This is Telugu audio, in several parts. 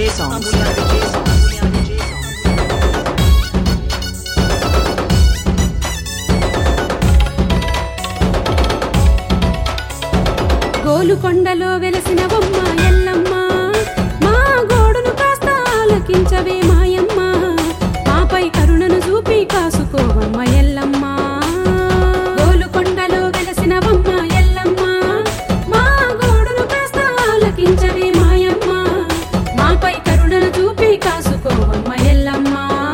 DJ songs. Amulya DJ songs. గోలుకొండలో వెలసిన బొమ్మ ఎల్లమ్మ మా గోడును కాస్త ఆలకించవే మాయమ్మ మాపై కరుణను చూపి కాసుకోవమ్మ ఎల్లమ్మ గోలుకొండలో వెలసిన బొమ్మ ఎల్లమ్మ మా గోడును కాస్త ఆలకించవే మాయమ్మ మాపై కరుణను చూపి కాసుకోవమ్మ ఎల్లమ్మ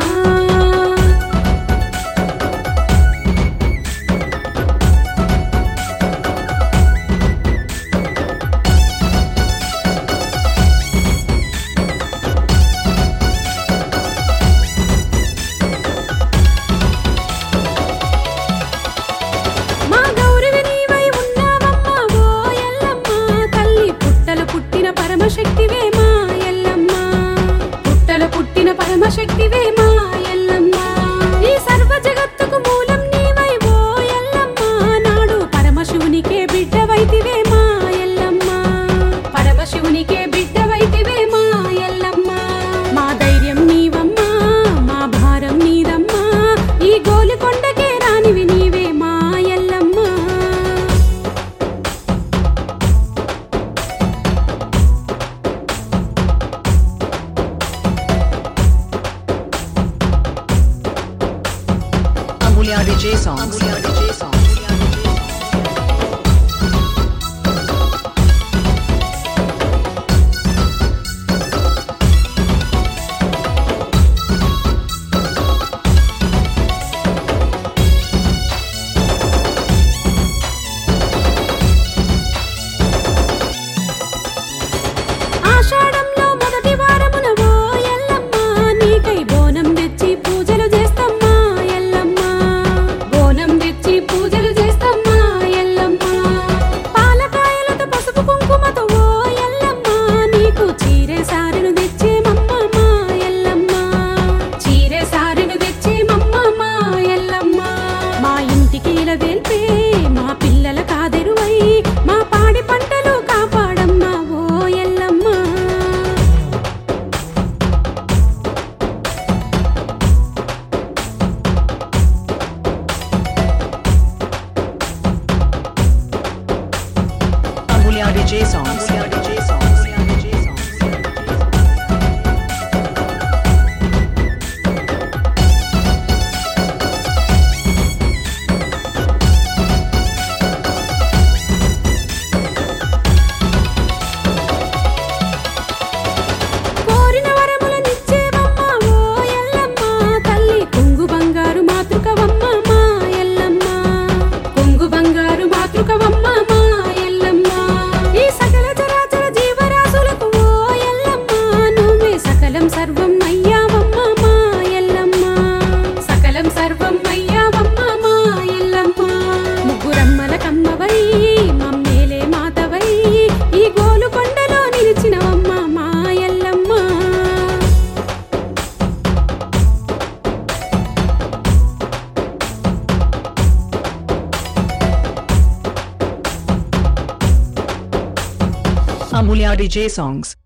మా గౌరవి నీవై ఉన్నావమ్మా ఓ ఎల్లమ్మ తల్లి పుట్టల పుట్టిన పరమశక్తివే మా ఎల్లమ్మ పుట్టల పుట్టిన పరమశక్తివే మా ఎల్లమ్మ ఈ సర్వ జగత్తుకు మూలం నీవై ఓ ఎల్లమ్మ నాడు పరమశివునికే బిడ్డవైతివే మా ఎల్లమ్మ పరమశివునికే బిడ్డవైతివే మా ఎల్లమ్మ మా ధైర్యం నీవమ్మా మా భారం నీదమ్మా ఈ గోలికొండకే రానివి నీవే మా Yellamma Amulya DJ songs. Amulya DJ songs. ఆషాఢంలో మొదటి వారమున ఓ ఎల్లమ్మ నీకై బోనం తెచ్చి పూజలు చేస్తమ్మా ఎల్లమ్మ బోనం తెచ్చి పూజలు చేస్తమ్మా ఎల్లమ్మ పాలకాయలతో పసుపు కుంకుమతో ఓ ఎల్లమ్మ నీకు చీరె సారెను తెచ్చేమమ్మ మా ఎల్లమ్మ చీరె సారెను తెచ్చేమమ్మ మా ఎల్లమ్మ మా ఇంటికి ఇలా వెళ్తే మా పిల్లల కాదెరువై మా పాడి పంటలు కాపాడమ్మా ఓ Yellamma Amulya DJ songs. Amulya DJ songs. Amulya DJ songs. కోరిన వరములనిచ్చేవమ్మ ఓ ఎల్లమ్మ తల్లి కొంగు బంగారు మాతృకవమ్మ మా ఎల్లమ్మ కొంగు బంగారు మాతృకవమ్మ మా ఎల్లమ్మ ఈ సకల చరాచర జీవరాశులకు ఓ ఎల్లమ్మ నువ్వే సకలం సర్వం అయ్యావమ్మ మా ఎల్లమ్మ సకలం సర్వం అయ్యావమ్మ మా ఎల్లమ్మ ముగ్గురమ్మల కమ్మవై మమ్మేలే మాతవై ఈ గోలుకొండలో నిలిచినవమ్మ మా ఎల్లమ్మ Amulya DJ songs.